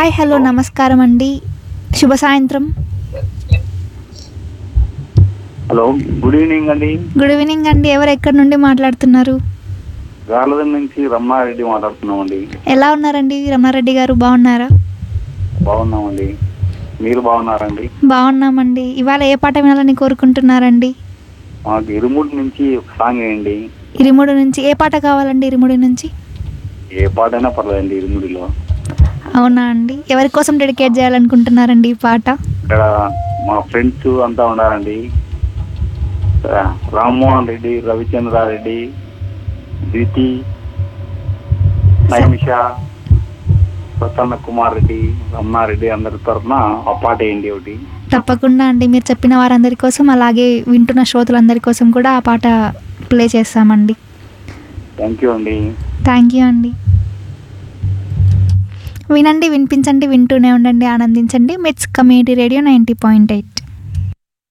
hi hello నమస్కారం అండి శుభ సాయంత్రం హలో గుడ్ ఈవినింగ్ అండి గుడ్ ఈవినింగ్ అండి ఎవరు ఎక్కడి నుండి మాట్లాడుతున్నారు గార్లదం నుంచి రమణారెడ్డి మాట్లాడుతున్నామండి ఎలా ఉన్నారండి రమణారెడ్డి గారు బాగున్నారా బాగున్నామండి మీరు బాగున్నారండి బాగున్నామండి ఇవాళ ఏ పాట వినాలని కోరుకుంటున్నారండి మాకు ఇరుముడి నుంచి ఒక సాంగ్ వేయండి ఇరుముడి నుంచి ఏ పాట కావాలండి ఇరుముడి నుంచి ఏ పాటైనా పర్లేదండి ఇరుముడిలో అవునా అండి ఎవరి కోసం డెడికేట్ చేయాలనుకుంటున్నారండి ఈ పాట ఇక్కడ మా ఫ్రెండ్స్ అంతా ఉన్నారండి ఆ, రామ్మోహన్ రెడ్డి రవిచంద్రారెడ్డి ద్వితి నైమిష ప్రసన్న కుమార్ రెడ్డి రమణారెడ్డి అందరి తరఫున ఆ పాట వేయండి ఒకటి తప్పకుండా అండి మీరు చెప్పిన వారందరి కోసం అలాగే వింటున్న శ్రోతలందరి కోసం కూడా ఆ పాట ప్లే చేస్తామండి థ్యాంక్ యూ అండి థ్యాంక్ యూ అండి వినండి వినిపించండి వింటూనే ఉండండి ఆనందించండి MITS community radio ninety point eight